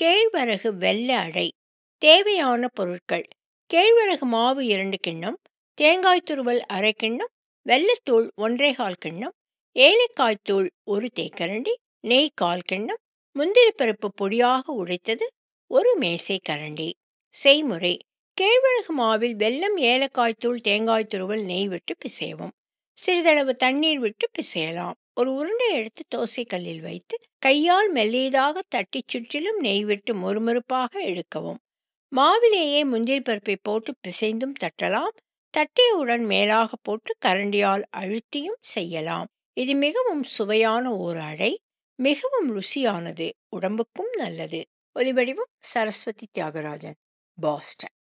கேழ்வரகு வெல்ல அடை தேவையான பொருட்கள் கேழ்வரகு மாவு இரண்டு கிண்ணம் தேங்காய் துருவல் அரை கிண்ணம் வெல்லத்தூள் ஒன்றே கால் கிண்ணம் ஏலக்காய் தூள் ஒரு தேக்கரண்டி நெய் கால் கிண்ணம் முந்திரி பருப்பு பொடியாக உடைத்தது ஒரு மேசை கரண்டி செய்முறை கேழ்வரகு மாவில் வெல்லம் ஏலக்காய் தூள் தேங்காய் துருவல் நெய் விட்டு பிசையவும் சிறிதளவு தண்ணீர் விட்டு பிசையலாம் ஒரு உருண்டை எடுத்து தோசைக்கல்லில் வைத்து கையால் மெல்லியதாக தட்டி சுற்றிலும் நெய் விட்டு மொறுமொறுப்பாக எடுக்கவும் மாவிலேயே முந்திரி பருப்பை போட்டு பிசைந்தும் தட்டலாம் தட்டியவுடன் மேலாக போட்டு கரண்டியால் அழுத்தியும் செய்யலாம் இது மிகவும் சுவையான ஓர் அடை மிகவும் ருசியானது உடம்புக்கும் நல்லது ஒலிவடிவம் சரஸ்வதி தியாகராஜன் பாஸ்டன்